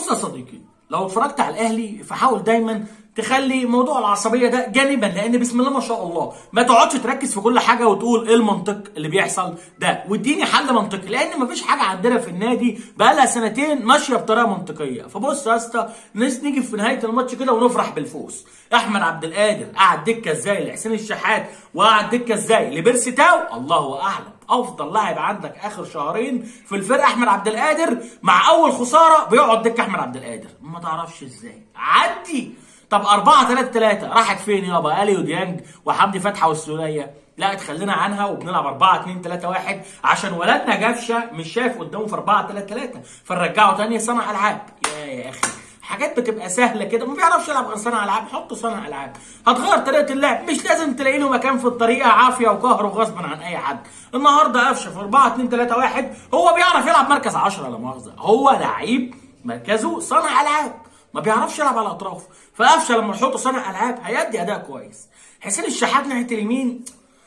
بص يا صديقي لو اتفرجت على الاهلي فحاول دايما تخلي موضوع العصبيه ده جانبا لان بسم الله ما شاء الله ما تقعدش تركز في كل حاجه وتقول ايه المنطق اللي بيحصل ده واديني حل منطقي لان مفيش حاجه عندنا في النادي بقى لها سنتين ماشيه بطريقه منطقيه فبص يا اسطى ناس نيجي في نهايه الماتش كده ونفرح بالفوز احمد عبد القادر قعد دكه ازاي لحسين الشحات وقعد دكه ازاي لبيرسي تاو الله اعلم افضل لاعب عندك اخر شهرين في الفرقه احمد عبد القادر مع اول خساره بيقعد دكه احمد عبد القادر ما تعرفش ازاي عدي طب 4 3 3 راحت فين يابا اليو ديانج وحمدي فتحي والسوليه لا اتخلينا عنها وبنلعب 4 2 3 1 عشان ولدنا جفشه مش شايف قدامه في 4 3 3 فنرجعه تاني صنع العاب يا يا اخي حاجات بتبقى سهله كده ما بيعرفش يلعب غير صانع العاب حطه صانع العاب هتغير طريقه اللعب مش لازم تلاقي له مكان في الطريقه عافيه وقهر وغصبا عن اي حد النهارده قفشه في 4 2 3 1 هو بيعرف يلعب مركز 10 لا مؤاخذه هو لعيب مركزه صانع العاب ما بيعرفش يلعب على الاطراف فقفشه لما نحطه صانع العاب هيدي اداء كويس حسين الشحات ناحيه اليمين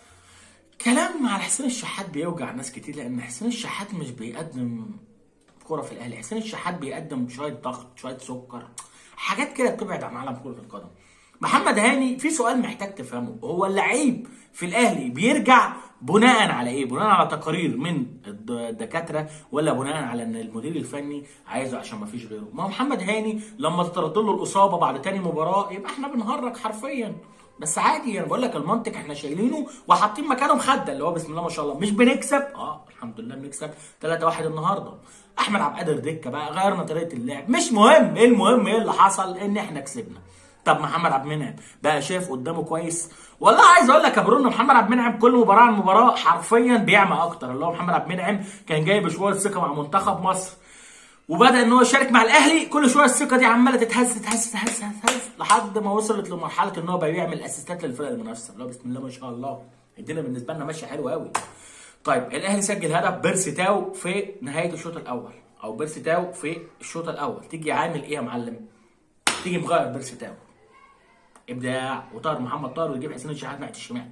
كلام على حسين الشحات بيوجع ناس كتير لان حسين الشحات مش بيقدم كرة في الاهلي حسين الشحات بيقدم شويه ضغط شويه سكر حاجات كده بتبعد عن عالم كره القدم محمد هاني في سؤال محتاج تفهمه هو اللعيب في الاهلي بيرجع بناء على ايه بناء على تقارير من الدكاتره ولا بناء على ان المدير الفني عايزه عشان ما فيش غيره ما هو محمد هاني لما تطرد له الاصابه بعد تاني مباراه يبقى احنا بنهرج حرفيا بس عادي انا بقول لك المنطق احنا شايلينه وحاطين مكانه مخده اللي هو بسم الله ما شاء الله مش بنكسب اه الحمد لله بنكسب 3 1 النهارده احمد عبد القادر دكه بقى غيرنا طريقه اللعب مش مهم ايه المهم ايه اللي حصل ان احنا كسبنا طب محمد عبد المنعم بقى شايف قدامه كويس والله عايز اقول لك يا برونو محمد عبد المنعم كل مباراه عن مباراه حرفيا بيعمى اكتر اللي هو محمد عبد المنعم كان جاي بشويه ثقه مع منتخب مصر وبدا ان هو يشارك مع الاهلي كل شويه الثقه دي عماله تتهز تتهز تتهز تتهز لحد ما وصلت لمرحله ان هو بقى بيعمل اسيستات للفرق المنافسه اللي هو بسم الله ما شاء الله الدنيا بالنسبه لنا ماشيه حلوه قوي طيب الاهلي سجل هدف بيرسي تاو في نهايه الشوط الاول او بيرسي تاو في الشوط الاول تيجي عامل ايه يا معلم تيجي مغير بيرسي تاو ابداع وطاهر محمد طاهر ويجيب حسين الشحات ناحيه الشمال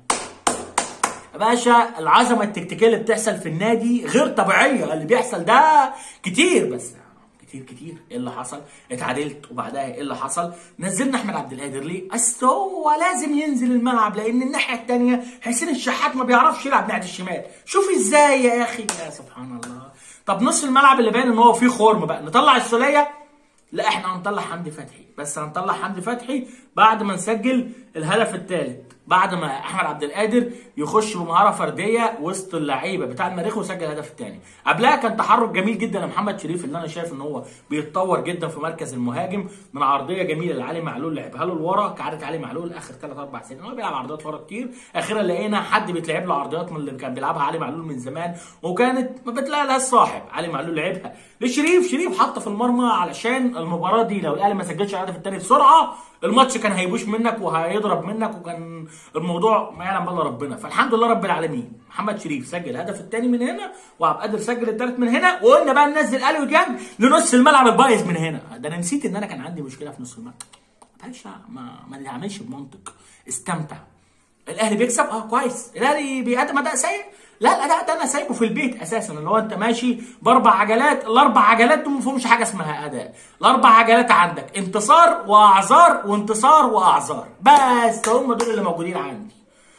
يا باشا العظمه التكتيكيه اللي بتحصل في النادي غير طبيعيه اللي بيحصل ده كتير بس كتير كتير ايه اللي حصل اتعادلت وبعدها ايه اللي حصل نزلنا احمد عبد القادر ليه اصل هو لازم ينزل الملعب لان الناحيه الثانيه حسين الشحات ما بيعرفش يلعب ناحيه الشمال شوف ازاي يا اخي يا سبحان الله طب نص الملعب اللي باين ان هو فيه خرم بقى نطلع السوليه لا احنا هنطلع حمدي فتحي بس هنطلع حمدي فتحي بعد ما نسجل الهدف الثالث بعد ما احمد عبد القادر يخش بمهاره فرديه وسط اللعيبه بتاع المريخ وسجل الهدف الثاني قبلها كان تحرك جميل جدا لمحمد شريف اللي انا شايف ان هو بيتطور جدا في مركز المهاجم من عرضيه جميله لعلي معلول لعبها له لورا كعاده علي معلول اخر ثلاث اربع سنين هو بيلعب عرضيات ورا كتير اخيرا لقينا حد بيتلعب له عرضيات من اللي كان بيلعبها علي معلول من زمان وكانت ما بتلاقي لها الصاحب علي معلول لعبها لشريف شريف حط في المرمى علشان المباراه دي لو الاهلي ما سجلش الهدف الثاني بسرعه الماتش كان هيبوش منك وهيضرب منك وكان الموضوع ما يعلم بالله ربنا فالحمد لله رب العالمين محمد شريف سجل الهدف الثاني من هنا وعبد القادر سجل الثالث من هنا وقلنا بقى ننزل اليو ديانج لنص الملعب البايظ من هنا ده انا نسيت ان انا كان عندي مشكله في نص الملعب باشا ما ما نعملش بمنطق استمتع الاهلي بيكسب اه كويس الاهلي بيقدم اداء سيء لا الاداء ده انا سايبه في البيت اساسا اللي هو انت ماشي باربع عجلات الاربع عجلات دول ما فيهمش حاجه اسمها اداء الاربع عجلات عندك انتصار واعذار وانتصار واعذار بس هم دول اللي موجودين عندي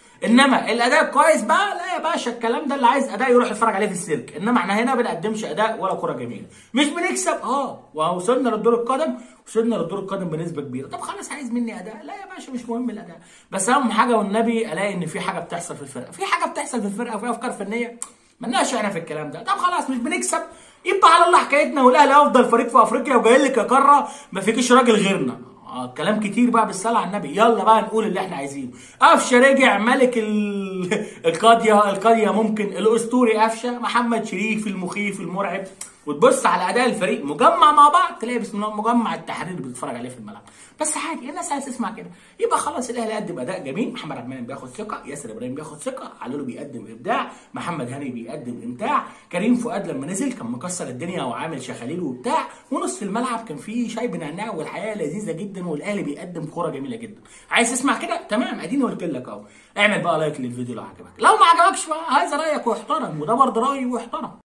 انما الاداء كويس بقى لا يا باشا الكلام ده اللي عايز اداء يروح يتفرج عليه في السيرك انما احنا هنا ما بنقدمش اداء ولا كره جميله مش بنكسب اه ووصلنا للدور القادم وصلنا للدور القادم بنسبه كبيره طب خلاص عايز مني اداء لا يا باشا مش مهم الاداء بس اهم حاجه والنبي الاقي ان في حاجه بتحصل في الفرقه في حاجه بتحصل في الفرقه وفي افكار فنيه مالناش احنا في الكلام ده طب خلاص مش بنكسب يبقى على الله حكايتنا والاهلي افضل فريق في افريقيا وجاي لك يا قاره ما فيكيش راجل غيرنا آه كلام كتير بقى بالصلاه على النبي يلا بقى نقول اللي احنا عايزينه قفشه رجع ملك ال... القاضيه القاضيه ممكن الاسطوري قفشه محمد شريف المخيف المرعب وتبص على اداء الفريق مجمع مع بعض تلاقي بسم الله مجمع التحرير اللي بتتفرج عليه في الملعب بس عادي الناس عايز تسمع كده يبقى خلاص الاهلي قدم اداء جميل محمد عبد المنعم بياخد ثقه ياسر ابراهيم بياخد ثقه علولو بيقدم ابداع محمد هاني بيقدم امتاع كريم فؤاد لما نزل كان مكسر الدنيا وعامل شخاليل وبتاع ونص الملعب كان فيه شاي بنعناع والحياه لذيذه جدا والاهلي بيقدم كوره جميله جدا عايز تسمع كده تمام اديني قلت لك اهو اعمل بقى لايك للفيديو لو عجبك لو ما عجبكش بقى هذا رايك واحترم وده برضه رايي واحترم